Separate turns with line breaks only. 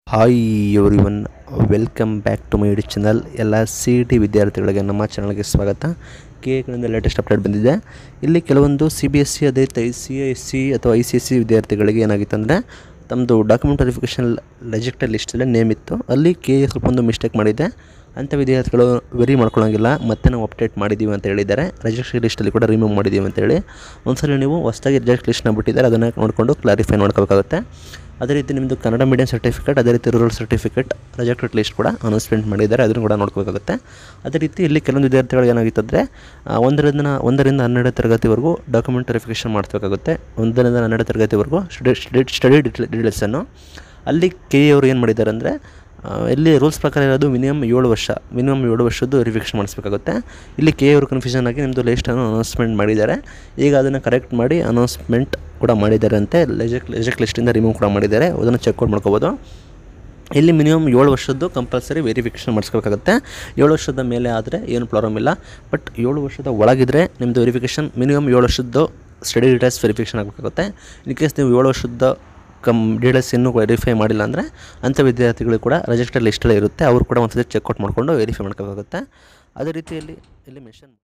hi everyone welcome back to my YouTube channel ಎಲ್ಲ C E T ವಿದ್ಯಾರ್ಥಿಗಳಿಗೆ ನಮ್ಮ ಚಾನಲ್ಗೆ ಸ್ವಾಗತ ಕೆ ಎಗಳಿಂದ ಲೇಟೆಸ್ಟ್ ಅಪ್ಡೇಟ್ ಬಂದಿದೆ ಇಲ್ಲಿ ಕೆಲವೊಂದು ಸಿ ಬಿ ಎಸ್ ಸಿ ಅದೇ ಐ ಸಿ ಎಸ್ ಸಿ ಅಥವಾ ಐ ಸಿ ಎಸ್ ಸಿ ವಿದ್ಯಾರ್ಥಿಗಳಿಗೆ ಏನಾಗಿತ್ತು ಅಂದರೆ ತಮ್ಮದು ಡಾಕ್ಯುಮೆಂಟ್ ವೆರಿಫಿಕೇಷನ್ ರಿಜೆಕ್ಟೆಡ್ ಲಿಸ್ಟಲ್ಲೇ ನೇಮ್ ಇತ್ತು ಅಲ್ಲಿ ಕೆ ಎ ಸ್ವಲ್ಪ ಒಂದು ಮಿಸ್ಟೇಕ್ ಮಾಡಿದೆ ಅಂಥ ವಿದ್ಯಾರ್ಥಿಗಳು ವೆರಿ ಮಾಡ್ಕೊಳ್ಳೋಂಗಿಲ್ಲ ಮತ್ತೆ ನಾವು ಅಪ್ಡೇಟ್ ಮಾಡಿದ್ದೀವಿ ಅಂತ ಹೇಳಿದ್ದಾರೆ ರಿಜೆಕ್ಷನ್ ಲಿಸ್ಟಲ್ಲಿ ಕೂಡ ರಿಮೂವ್ ಮಾಡಿದ್ದೀವಿ ಅಂತೇಳಿ ಒಂದ್ಸಲ ನೀವು ಹೊಸದಾಗಿ ರಿಜೆಕ್ಟ್ ಲಿಸ್ಟ್ನ ಬಿಟ್ಟಿದ್ದಾರೆ ಅದನ್ನು ನೋಡಿಕೊಂಡು ಕ್ಲಾರಿಫೈ ಮಾಡ್ಕೋಬೇಕಾಗುತ್ತೆ ಅದೇ ರೀತಿ ನಿಮ್ಮದು ಕನ್ನಡ ಮೀಡಿಯಂ ಸರ್ಟಿಫಿಕೇಟ್ ಅದೇ ರೀತಿ ರೂರಲ್ ಸರ್ಟಿಫಿಕೇಟ್ ರಿಜೆಕ್ಟೆಡ್ ಲಿಸ್ಟ್ ಕೂಡ ಅನೌನ್ಸ್ಮೆಂಟ್ ಮಾಡಿದ್ದಾರೆ ಅದನ್ನು ಕೂಡ ನೋಡ್ಕೋಬೇಕಾಗುತ್ತೆ ಅದೇ ರೀತಿ ಇಲ್ಲಿ ಕೆಲವೊಂದು ವಿದ್ಯಾರ್ಥಿಗಳು ಏನಾಗಿತ್ತು ಅಂದರೆ ಒಂದರಿಂದ ಒಂದರಿಂದ ಹನ್ನೆರಡು ತರಗತಿವರೆಗೂ ಡಾಕ್ಯುಮೆಂಟ್ ವೆರಿಫಿಕೇಷನ್ ಮಾಡಿಸ್ಬೇಕಾಗುತ್ತೆ ಒಂದರಿಂದ ಹನ್ನೆರಡು ತರಗತಿವರೆಗೂ ಸ್ಟಡಿ ಸ್ಟಡಿ ಡೀಟೇಲ್ಸನ್ನು ಅಲ್ಲಿ ಕೆ ಎ ಅವರು ಏನು ಮಾಡಿದ್ದಾರೆ ಅಂದರೆ ಇಲ್ಲಿ ರೂಲ್ಸ್ ಪ್ರಕಾರ ಇರೋದು ಮಿನಿಮಮ್ ಏಳು ವರ್ಷ ಮಿನಿಮಮ್ ಏಳು ವರ್ಷದ್ದು ವೆರಿಫಿಕೇಷನ್ ಮಾಡಿಸ್ಬೇಕಾಗುತ್ತೆ ಇಲ್ಲಿ ಕೆ ಅವರು ಕನ್ಫ್ಯೂಷನ್ ಆಗಿ ನಿಮ್ಮದು ಲಿಸ್ಟನ್ನು ಅನೌನ್ಸ್ಮೆಂಟ್ ಮಾಡಿದ್ದಾರೆ ಈಗ ಅದನ್ನು ಕರೆಕ್ಟ್ ಮಾಡಿ ಅನೌನ್ಸ್ಮೆಂಟ್ ಕೂಡ ಮಾಡಿದ್ದಾರೆ ಅಂತೆ ಲೆಜೆಕ್ ಲೆಜೆಕ್ ಲಿಸ್ಟಿಂದ ರಿಮೂವ್ ಕೂಡ ಮಾಡಿದ್ದಾರೆ ಅದನ್ನು ಚೆಕ್ಔಟ್ ಮಾಡ್ಕೋಬೋದು ಇಲ್ಲಿ ಮಿನಿಮಮ್ ಏಳು ವರ್ಷದ್ದು ಕಂಪಲ್ಸರಿ ವೆರಿಫಿಕೇಷನ್ ಮಾಡಿಸ್ಬೇಕಾಗುತ್ತೆ ಏಳು ವರ್ಷದ ಮೇಲೆ ಆದರೆ ಏನು ಪ್ರಾಬ್ಲಮ್ ಇಲ್ಲ ಬಟ್ ಏಳು ವರ್ಷದ ಒಳಗಿದ್ರೆ ನಿಮ್ಮದು ವೆರಿಫಿಕೇಷನ್ ಮಿನಿಮಮ್ ಏಳು ವರ್ಷದ್ದು ಸ್ಟಡಿ ಡೀಟೇಲ್ಸ್ ವೆರಿಫಿಕೇಷನ್ ಆಗಬೇಕಾಗುತ್ತೆ ಇನ್ ಕೇಸ್ ನೀವು ಏಳು ವರ್ಷದ ಕಮ್ ಡೀಟೇಲ್ಸ್ ಇನ್ನೂ ವೆರಿಫೈ ಮಾಡಿಲ್ಲ ಅಂದರೆ ಅಂಥ ವಿದ್ಯಾರ್ಥಿಗಳು ಕೂಡ ರಿಜೆಕ್ಟೆಡ್ ಲಿಸ್ಟಲ್ಲೇ ಇರುತ್ತೆ ಅವರು ಕೂಡ ಒಂದ್ಸತಿ ಚೆಕ್ಔಟ್ ಮಾಡಿಕೊಂಡು ವೆರಿಫೈ ಮಾಡ್ಕೋಬೇಕಾಗುತ್ತೆ ಅದೇ ರೀತಿಯಲ್ಲಿ ಇಲ್ಲಿ ಮೆನ್ಷನ್